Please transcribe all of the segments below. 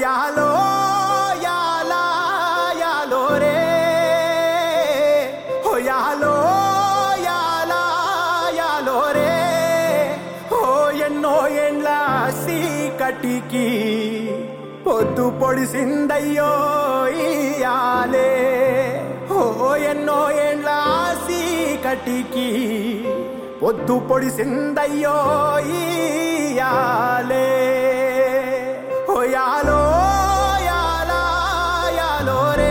యాలో యాలా యాలో రే ఓ యాలో యాలా యాలో రే ఓ ఎన్నో ఎండ్ల సీకటికి పొద్దు పొడిసిందయ్యో ఇయాలే ఓ ఎన్నో ఎండ్ల సీకటికి పొద్దు పొడిసిందయ్యో ఇయాలే ఓ యాలో యాలా యాలో రే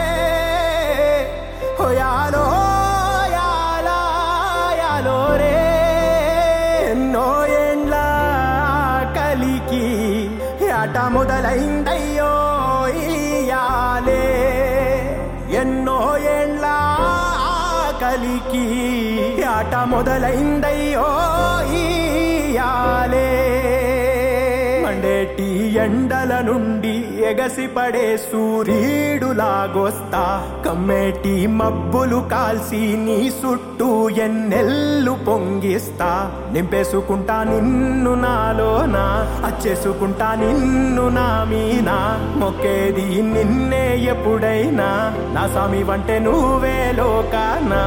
ఓ యాలో యాలా యాలో రే ఎన్నో ఏండ్ల కలికి ఆట మొదలైందయ్యో ఇయాలే ఎన్నో ఏండ్ల కలికి ఆట మొదలైందయ్యో ఇయాలే మండేటి ఎండల నుండి ఎగసిపడే సూర్యుడులాగొస్తా కమ్మేటి మబ్బులు కాల్సి నీ చుట్టూ ఎన్నెల్లు పొంగిస్తా నింపేసుకుంటా నిన్ను నాలోనా అచ్చేసుకుంటా నిన్ను నా మీనా మొక్కేది నిన్నే ఎప్పుడైనా నా స్వామి వంటే నువ్వే లోకానా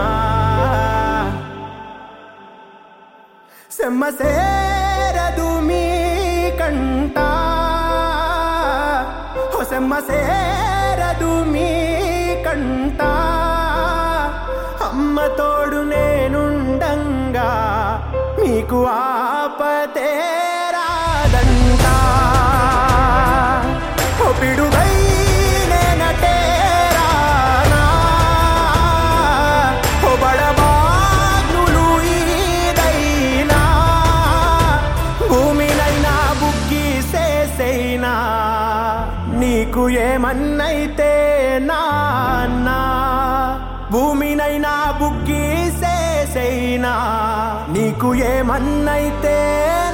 సెమ్మ సేరదు మీ కంట ఓ సెమ్మ సేరదు మీ కంట అమ్మ తోడు నేనుండంగా మీకు ఆపతే రాదంట ఓ పిడుగై నేనటే రానా ఓ బడబాగ్నులు ఈదైనా భూమినైనా బుగ్గి సేసైనా నీకు ఏమన్నైతే నాన్నా భూమినైనా బుగ్గి సేసైనా నీకు ఏమన్నైతే